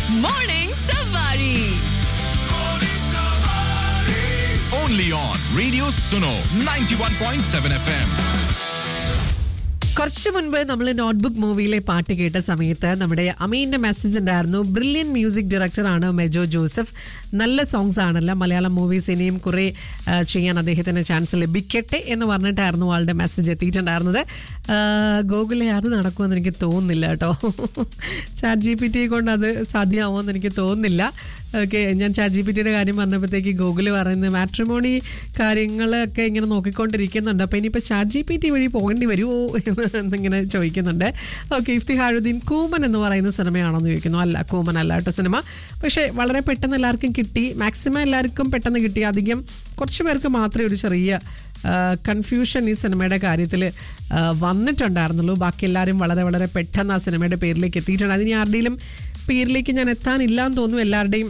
Morning Savari. Only on Radio Suno 91.7 FM. കുറച്ച് മുൻപ് നമ്മൾ നോട്ട്ബുക്ക് മൂവിയിലെ പാട്ട് കേട്ട സമയത്ത് നമ്മുടെ അമീന്റെ മെസ്സേജ് ഉണ്ടായിരുന്നു ബ്രില്യൻ മ്യൂസിക് ഡയറക്ടറാണ് മെജോ ജോസഫ് നല്ല സോങ്സ് ആണല്ലോ മലയാളം മൂവീസ് ഇനിയും കുറെ ആ, ചെയ്യാൻ അദ്ദേഹത്തിന് ചാൻസ് ലഭിക്കട്ടെ എന്ന് പറഞ്ഞിട്ടായിരുന്നു ആളുടെ മെസ്സേജ് എത്തിയിട്ടുണ്ടായിരുന്നത് ആ, ഗൂഗിളിൽ അത് നടക്കുമെന്ന് എനിക്ക് തോന്നുന്നില്ല കേട്ടോ ചാറ്റ് ജി പി ടി കൊണ്ട് അത് സാധ്യമാവുമെന്ന് എനിക്ക് തോന്നുന്നില്ല ഓക്കെ ഞാൻ ചാറ്റ് ജി പി ടിയുടെ കാര്യം പറഞ്ഞപ്പോഴത്തേക്ക് ഗൂഗിൾ പറയുന്നത് മാട്രിമോണി കാര്യങ്ങളൊക്കെ ഇങ്ങനെ നോക്കിക്കൊണ്ടിരിക്കുന്നുണ്ട് അപ്പോൾ ഇനിയിപ്പോൾ ചാറ്റ് ജി പി ടി വഴി പോകേണ്ടി വരുമോ എന്ന് എന്നിങ്ങനെ ചോദിക്കുന്നുണ്ട് ഓക്കെ ഇഫ്തിഹാഴുദ്ദീൻ കൂമൻ എന്ന് പറയുന്ന സിനിമയാണോ എന്ന് ചോദിക്കുന്നു അല്ല കൂമൻ അല്ല കേട്ടോ സിനിമ പക്ഷേ വളരെ പെട്ടെന്ന് എല്ലാവർക്കും കിട്ടി മാക്സിമം എല്ലാവർക്കും പെട്ടെന്ന് കിട്ടി അധികം കുറച്ച് പേർക്ക് മാത്രമേ ഒരു ചെറിയ കൺഫ്യൂഷൻ ഈ സിനിമയുടെ കാര്യത്തിൽ വന്നിട്ടുണ്ടായിരുന്നുള്ളൂ ബാക്കി എല്ലാവരും വളരെ വളരെ പെട്ടെന്ന് ആ സിനിമയുടെ പേരിലേക്ക് എത്തിയിട്ടുണ്ട് അതിന് ആരുടെയും പേരിലേക്ക് ഞാൻ എത്താനില്ല എന്ന് തോന്നുന്നു എല്ലാവരുടെയും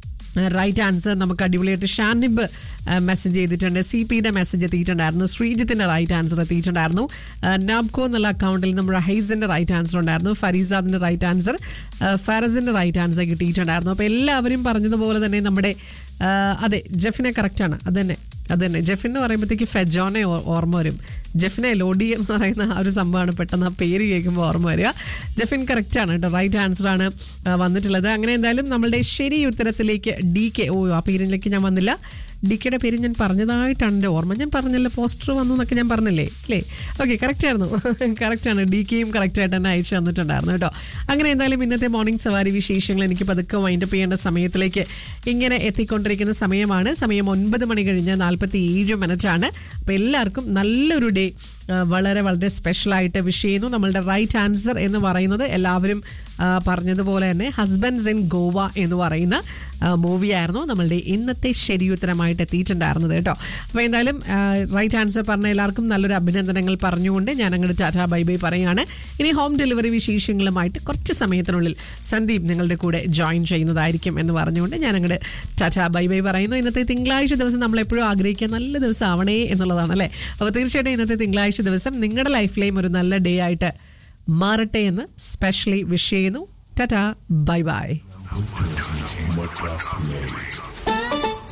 റൈറ്റ് ആൻസർ നമുക്ക് അടിപൊളിയായിട്ട് ഷാനിബ് മെസ്സേജ് ചെയ്തിട്ടുണ്ട് സി പിയുടെ മെസ്സേജ് എത്തിയിട്ടുണ്ടായിരുന്നു ശ്രീജിത്തിന്റെ റൈറ്റ് ആൻസർ എത്തിയിട്ടുണ്ടായിരുന്നു നാബ്കോ എന്നുള്ള അക്കൗണ്ടിൽ നമ്മുടെ ഹൈസിന്റെ റൈറ്റ് ആൻസർ ഉണ്ടായിരുന്നു ഫരീസാദിന്റെ റൈറ്റ് ആൻസർ ഫറസിന്റെ റൈറ്റ് ആൻസർ കിട്ടിയിട്ടുണ്ടായിരുന്നു അപ്പോൾ എല്ലാവരും പറഞ്ഞതുപോലെ തന്നെ നമ്മുടെ ആ, അതെ ജെഫിനെ കറക്റ്റാണ് അത് തന്നെ അത് തന്നെ ജെഫിൻ എന്ന് പറയുമ്പോഴത്തേക്ക് ഫെജോനെ ഓ- ഓർമ്മ വരും ജെഫിനെ ലോഡി എന്ന് പറയുന്ന ആ ഒരു സംഭവമാണ് പെട്ടെന്ന് ആ പേര് കേൾക്കുമ്പോൾ ഓർമ്മ വരിക ജെഫിൻ കറക്റ്റാണ് കേട്ടോ റൈറ്റ് ആൻസർ ആണ് ആ, വന്നിട്ടുള്ളത് അങ്ങനെ എന്തായാലും നമ്മളുടെ ശരി ഉത്തരത്തിലേക്ക് ഡി കെ ഓ ആ പേരിലേക്ക് ഞാൻ വന്നില്ല ഡി കെയുടെ പേര് ഞാൻ പറഞ്ഞതായിട്ടാണ് എൻ്റെ ഓർമ്മ ഞാൻ പറഞ്ഞല്ലോ പോസ്റ്റർ വന്നു എന്നൊക്കെ ഞാൻ പറഞ്ഞില്ലേ അല്ലേ ഓക്കെ കറക്റ്റ് ആയിരുന്നു കറക്റ്റാണ് ഡി കെയും കറക്റ്റായിട്ട് തന്നെ അയച്ചു തന്നിട്ടുണ്ടായിരുന്നു കേട്ടോ അങ്ങനെ എന്തായാലും ഇന്നത്തെ മോർണിംഗ് സവാരി വിശേഷങ്ങൾ എനിക്ക് പതുക്കെ വൈൻഡപ്പ് ചെയ്യേണ്ട സമയത്തിലേക്ക് ഇങ്ങനെ എത്തിക്കൊണ്ടിരിക്കുന്ന സമയമാണ് സമയം ഒൻപത് മണി കഴിഞ്ഞ് നാൽപ്പത്തി ഏഴ് മിനിറ്റാണ് അപ്പോൾ എല്ലാവർക്കും നല്ലൊരു ഡേ വളരെ വളരെ സ്പെഷ്യലായിട്ട് വിഷ് ചെയ്യുന്നു നമ്മളുടെ റൈറ്റ് ആൻസർ എന്ന് പറയുന്നത് എല്ലാവരും ആ, പറഞ്ഞതുപോലെ തന്നെ ഹസ്ബൻഡ്സ് ഇൻ ഗോവ എന്ന് പറയുന്ന മൂവിയായിരുന്നു നമ്മളുടെ ഇന്നത്തെ ശരിയുത്തരമായിട്ട് എത്തിയിട്ടുണ്ടായിരുന്നത് കേട്ടോ അപ്പോൾ എന്തായാലും റൈറ്റ് ആൻസർ പറഞ്ഞ എല്ലാവർക്കും നല്ലൊരു അഭിനന്ദനങ്ങൾ പറഞ്ഞുകൊണ്ട് ഞാൻ അങ്ങോട്ട് ടാറ്റ ബൈ ബൈ പറയുകയാണ് ഇനി ഹോം ഡെലിവറി വിശേഷങ്ങളുമായിട്ട് കുറച്ച് സമയത്തിനുള്ളിൽ സന്ദീപ് നിങ്ങളുടെ കൂടെ ജോയിൻ ചെയ്യുന്നതായിരിക്കും എന്ന് പറഞ്ഞുകൊണ്ട് ഞാൻ അങ്ങോട്ട് ടാറ്റ ബൈ ബൈ പറയുന്നു ഇന്നത്തെ തിങ്കളാഴ്ച ദിവസം നമ്മൾ എപ്പോഴും ആഗ്രഹിക്കുക നല്ല ദിവസം ആവണേ എന്നുള്ളതാണ് അല്ലേ അപ്പോൾ തീർച്ചയായിട്ടും ഇന്നത്തെ തിങ്കളാഴ്ച ദിവസം നിങ്ങളുടെ ലൈഫിലെയും ഒരു നല്ല ഡേ ആയിട്ട് മാറട്ടെ എന്ന് സ്പെഷ്യലി വിഷ് ചെയ്യുന്നു ടാറ്റ ബൈ ബൈ